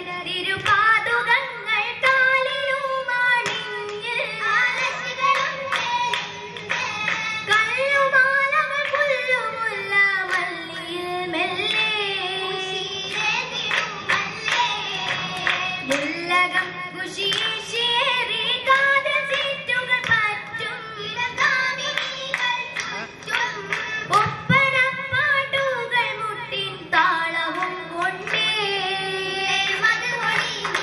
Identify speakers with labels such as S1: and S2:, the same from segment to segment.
S1: തിരുപാതുകങ്ങൾ കാലിലുമണിഞ്ഞ് കല്ലുമാലകൾ പുല്ലുമുല്ല മല്ലിയിൽ മെല്ലെ മുല്ലകം കുശീശിയേറി കാതിൽ സീറ്റുകൾ പറ്റും ഒപ്പനപ്പാട്ടുകൾ മുട്ടിൻ താളവും കൊണ്ടേ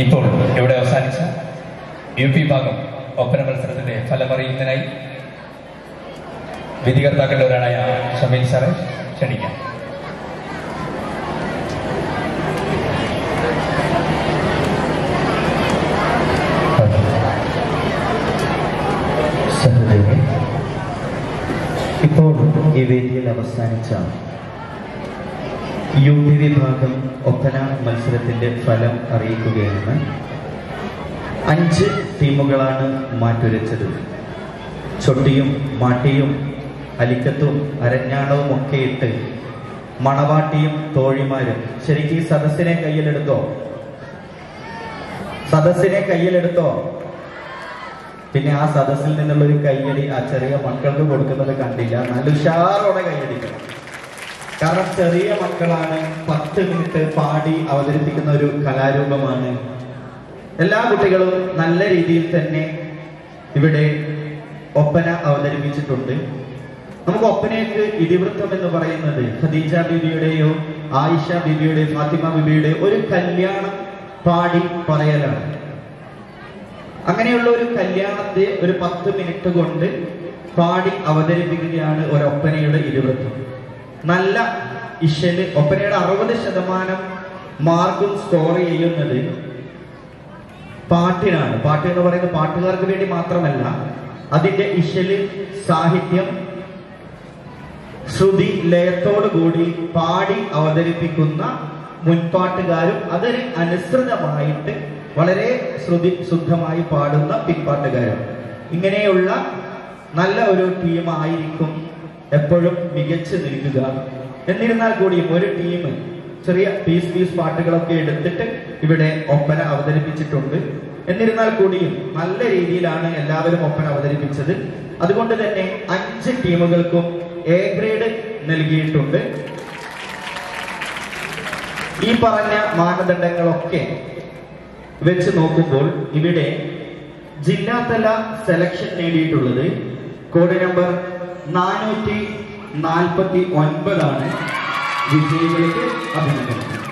S2: ഇപ്പോൾ ഇവിടെ അവസാനിച്ച യു പി ഭാഗം ഒപ്പന മത്സരത്തിന്റെ ഫലമറിയുന്നതിനായി വിധികർത്താക്കളുടെ ഒരാളായ ഷമീൽ സാറെ ക്ഷണിക്കാം
S3: സഹോദരനെ ഇപ്പോൾ ഈ വേദിയിൽ അവസാനിച്ച യു പി വിഭാഗം ഒപ്പന മത്സരത്തിന്റെ ഫലം അറിയിക്കുകയാണ് അഞ്ച് ടീമുകളാണ് മാറ്റുരച്ചത് ചൊട്ടിയും മാട്ടിയും അലിക്കത്തും അരഞ്ഞാണവും ഒക്കെ ഇട്ട് മണവാട്ടിയും തോഴിമാരും ശരിക്കും ഈ സദസ്സിനെ കയ്യിലെടുത്തോ സദസ്സിനെ കയ്യിലെടുത്തോ പിന്നെ ആ സദസ്സിൽ നിന്നുള്ള ഒരു കയ്യടി ആ ചെറിയ മക്കൾക്ക് കൊടുക്കുന്നത് കണ്ടില്ല നല്ല ഉഷാറോടെ കയ്യടിക്കണം കാരണം ചെറിയ മക്കളാണ് പത്ത് മിനിറ്റ് പാടി അവതരിപ്പിക്കുന്ന ഒരു കലാരൂപമാണ് എല്ലാ കുട്ടികളും നല്ല രീതിയിൽ തന്നെ ഇവിടെ ഒപ്പന അവതരിപ്പിച്ചിട്ടുണ്ട് നമുക്ക് ഒപ്പനയ്ക്ക് ഇതിവൃത്തം എന്ന് പറയുന്നത് ഖദീജ ബീബിയുടെയോ ആയിഷ ബീബിയുടെയോ ഫാത്തിമ ബീബിയുടെയോ ഒരു കല്യാണം പാടി പറയലാണ് അങ്ങനെയുള്ള ഒരു കല്യാണത്തെ ഒരു പത്ത് മിനിറ്റ് കൊണ്ട് പാടി അവതരിപ്പിക്കുകയാണ് ഒരു ഒപ്പനയുടെ ഇരുവൃത്തം നല്ല ഇഷല് ഒപ്പനയുടെ അറുപത് ശതമാനം മാർക്കും സ്കോർ ചെയ്യുന്നത് പാട്ടിനാണ് പാട്ട് എന്ന് പറയുന്നത് പാട്ടുകാർക്ക് വേണ്ടി മാത്രമല്ല അതിന്റെ ഇഷല് സാഹിത്യം ശ്രുതി ലയത്തോടു കൂടി പാടി അവതരിപ്പിക്കുന്ന മുൻപാട്ടുകാരും അതിന് അനുസൃതമായിട്ട് വളരെ ശ്രുതി ശുദ്ധമായി പാടുന്ന പിൻപാട്ടുകാരും ഇങ്ങനെയുള്ള നല്ല ഒരു ടീമായിരിക്കും എപ്പോഴും മികച്ചു നിൽക്കുക എന്നിരുന്നാൽ കൂടിയും ഒരു ടീം ചെറിയ പീസ് പീസ് പാട്ടുകളൊക്കെ എടുത്തിട്ട് ഇവിടെ ഒപ്പന അവതരിപ്പിച്ചിട്ടുണ്ട് എന്നിരുന്നാൽ കൂടിയും നല്ല രീതിയിലാണ് എല്ലാവരും ഒപ്പന അവതരിപ്പിച്ചത് അതുകൊണ്ട് തന്നെ അഞ്ച് ടീമുകൾക്കും എ ഗ്രേഡ് നൽകിയിട്ടുണ്ട് ഈ പറഞ്ഞ മാനദണ്ഡങ്ങളൊക്കെ വെച്ച് നോക്കുമ്പോൾ ഇവിടെ ജില്ലാതല സെലക്ഷൻ നേടിയിട്ടുള്ളത് കോഡ് നമ്പർ നാനൂറ്റി നാൽപ്പത്തി ഒൻപതാണ് വിജയികൾക്ക് അഭിനന്ദനം